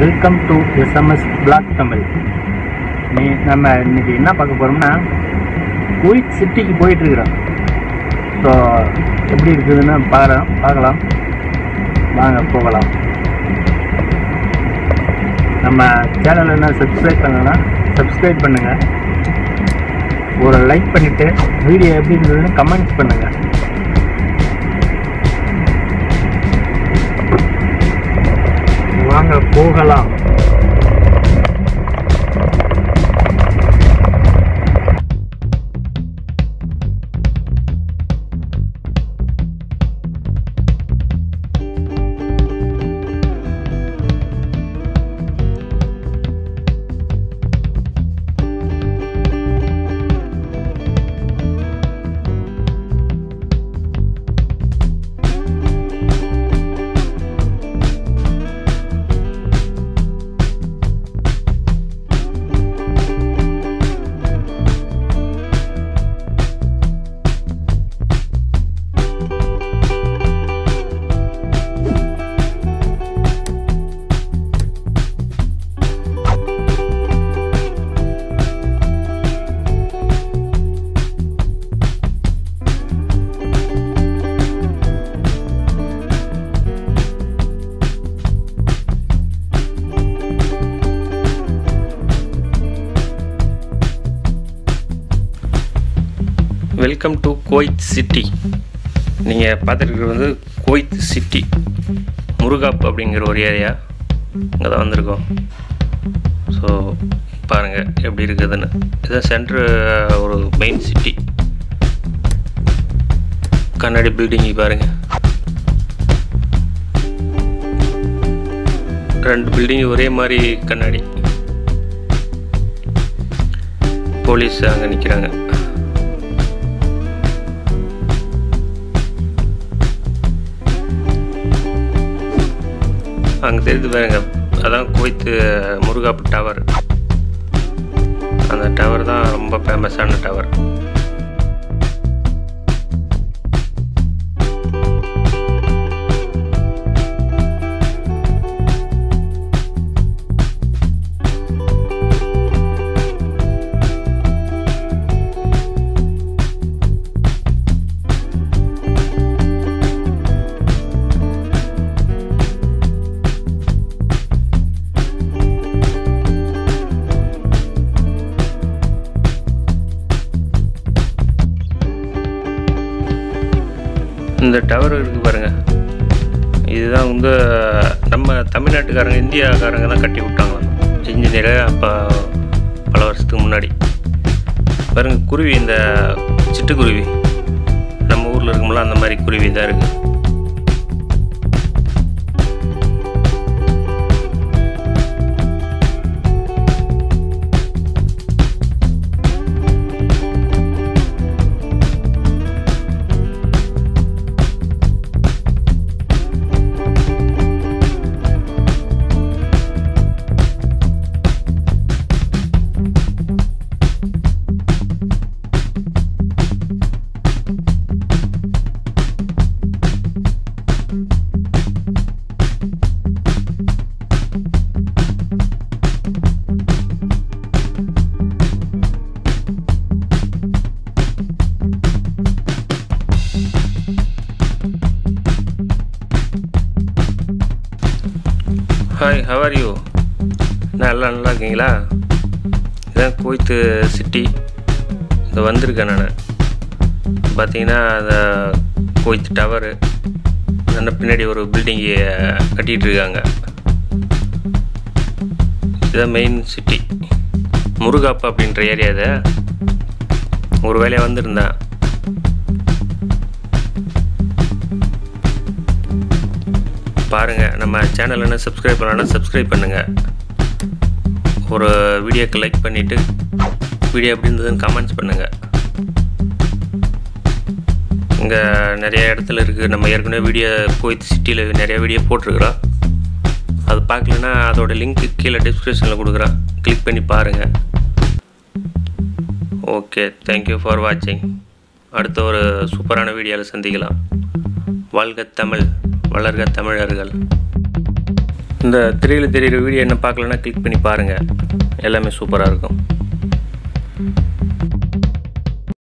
welcome to SMS blog Tamil நீ நம்ம இன்னைக்கு என்ன பார்க்க போகிறோம்னா குயிட் சிட்டிக்கு போயிட்டுருக்குறோம் ஸோ எப்படி இருக்குதுன்னு பார்க்குறோம் பார்க்கலாம் வாங்க போகலாம் நம்ம சேனல் என்ன சப்ஸ்கிரைப் பண்ணலன்னா சப்ஸ்கிரைப் பண்ணுங்கள் ஒரு லைக் பண்ணிவிட்டு வீடியோ எப்படி இருந்ததுன்னு கமெண்ட்ஸ் பண்ணுங்கள் வாங்க போகலாம் வெல்கம் டு கோய்த் சிட்டி நீங்கள் பார்த்துருக்கிறது வந்து கோய்த் சிட்டி முருகாப் அப்படிங்கிற ஒரு ஏரியா அங்கே தான் வந்திருக்கோம் ஸோ பாருங்கள் எப்படி இருக்குதுன்னு இதுதான் சென்ட்ரு ஒரு மெயின் சிட்டி கண்ணாடி பில்டிங் பாருங்கள் ரெண்டு பில்டிங் ஒரே மாதிரி கண்ணாடி போலீஸ் அங்கே நிற்கிறாங்க அங்கே தெரியுது பாருங்க அதான் குவைத்து முருகாப்பு டவர் அந்த டவர் தான் ரொம்ப ஃபேமஸான டவர் இந்த டவர் இருக்குது பாருங்க இதுதான் வந்து நம்ம தமிழ்நாட்டுக்காரங்க இந்தியாக்காரங்க தான் கட்டி விட்டாங்களாம் இன்ஜினியரு அப்போ பல வருஷத்துக்கு முன்னாடி பாருங்க குருவி இந்த சிட்டுக்குருவி நம்ம ஊரில் இருக்கும்போல அந்த மாதிரி குருவி தான் இருக்குது ஹாய் ஹவ் ஆர் யூ நல்லா நல்லா இருக்கீங்களா இதான் கோய்த்து சிட்டி இங்கே வந்திருக்கேன் நான் பார்த்தீங்கன்னா அந்த கோய்த்து டவரு அந்த பின்னாடி ஒரு பில்டிங்கு கட்டிகிட்டு இருக்காங்க இதுதான் மெயின் சிட்டி முருகாப்பா அப்படின்ற ஏரியா இது ஒரு வேலையாக வந்திருந்தேன் பாருங்கள் நம்ம சேனல் என்ன சப்ஸ்கிரைப் பண்ணலன்னா சப்ஸ்கிரைப் பண்ணுங்கள் ஒரு வீடியோக்கு லைக் பண்ணிவிட்டு வீடியோ எப்படி இருந்ததுன்னு கமெண்ட்ஸ் பண்ணுங்கள் இங்கே நிறைய இடத்துல இருக்குது நம்ம ஏற்கனவே வீடியோ கோயத் சிட்டியில் நிறைய வீடியோ போட்டிருக்குறோம் அது பார்க்கலன்னா அதோட லிங்க் கீழே டிஸ்கிரிப்ஷனில் கொடுக்குறேன் கிளிக் பண்ணி பாருங்கள் ஓகே தேங்க்யூ ஃபார் வாட்சிங் அடுத்த ஒரு சூப்பரான வீடியோவில் சந்திக்கலாம் வாழ்க தமிழ் வளர்க தமிழர்கள் இந்த திரையில் தெரியிற வீடியோ என்ன பார்க்கலன்னா கிளிக் பண்ணி பாருங்கள் எல்லாமே சூப்பராக இருக்கும்